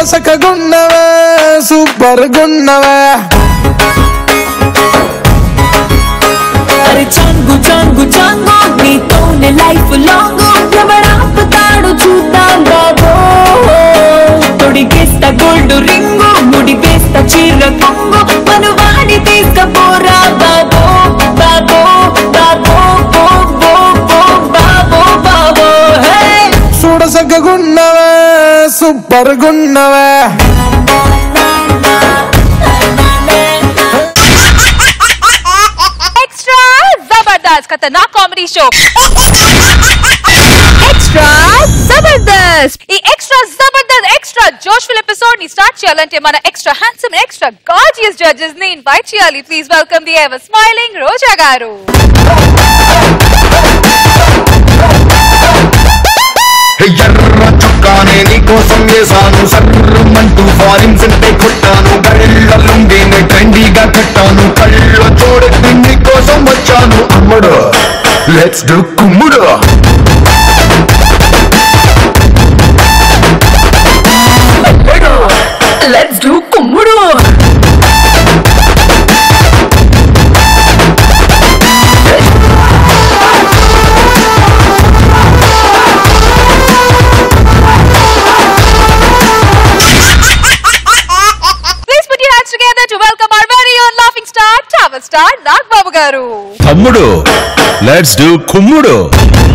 చూడసకగున్నవే super గున్నవే అరే చాంగు చాంగు చాంగు నీతోనే life long ఎవడాపుతాడు చూద్దాం బాబో తొడిగేస్తా గోల్డ్ రింగు ముడి వేస్తా చీర కొంగు మను వాడి తీసుకపోరా బాబో బాబో బాబో బో బో బో బాబో బాబో హే చూడసకగున్నవే సూపర్ గున్నవే ఎక్స్ట్రా జబర్దస్త్ ఖతర్నాక్ కామెడీ షో ఎక్స్ట్రా జబర్దస్త్ ఈ ఎక్స్ట్రా జబర్దస్త్ ఎక్స్ట్రా జోష్ఫుల్ ఎపిసోడ్ ని స్టార్ట్ చేయాలంటే మన extra handsome extra gorgeous judges ని ఇన్వైట్ చేయాలి please welcome the ever smiling Roja garu ఎర్ర చొక్కానే నీకోసం వేసాను సర్రమంటూ ఫారిన్ సెంటే కొట్టాను కళ్ళ లుంగిని ట్రెండీగా కట్టాను కళ్ళ చూడెత్తి నీకోసం వచ్చాను అమ్ముడు లెట్స్ డు కుమ్ముడు లెట్స్ డూ కుమ్ముడు please put your hands together to welcome our very own laughing star travel star Nag Babu garu తమ్ముడు లెట్స్ డూ కుమ్ముడు